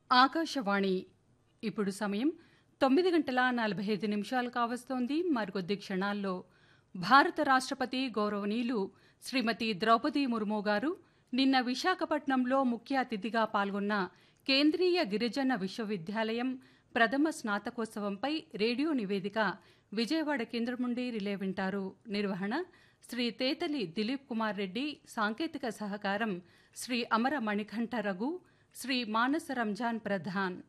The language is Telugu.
ఆకాశవాణి ఇప్పుడు సమయం తొమ్మిది గంటల నలభై ఐదు నిమిషాలు కావస్తోంది మరికొద్ది క్షణాల్లో భారత రాష్ట్రపతి గౌరవనీయులు శ్రీమతి ద్రౌపది ముర్ము గారు నిన్న విశాఖపట్నంలో ముఖ్య అతిథిగా పాల్గొన్న కేంద్రీయ గిరిజన విశ్వవిద్యాలయం ప్రథమ స్నాతకోత్సవంపై రేడియో నివేదిక విజయవాడ కేంద్రం నుండి రిలే వింటారు నిర్వహణ శ్రీ తేతలి దిలీప్ కుమార్ రెడ్డి సాంకేతిక సహకారం శ్రీ అమర మణికంఠ రఘు శ్రీ మానస రంజాన్ ప్రధాన్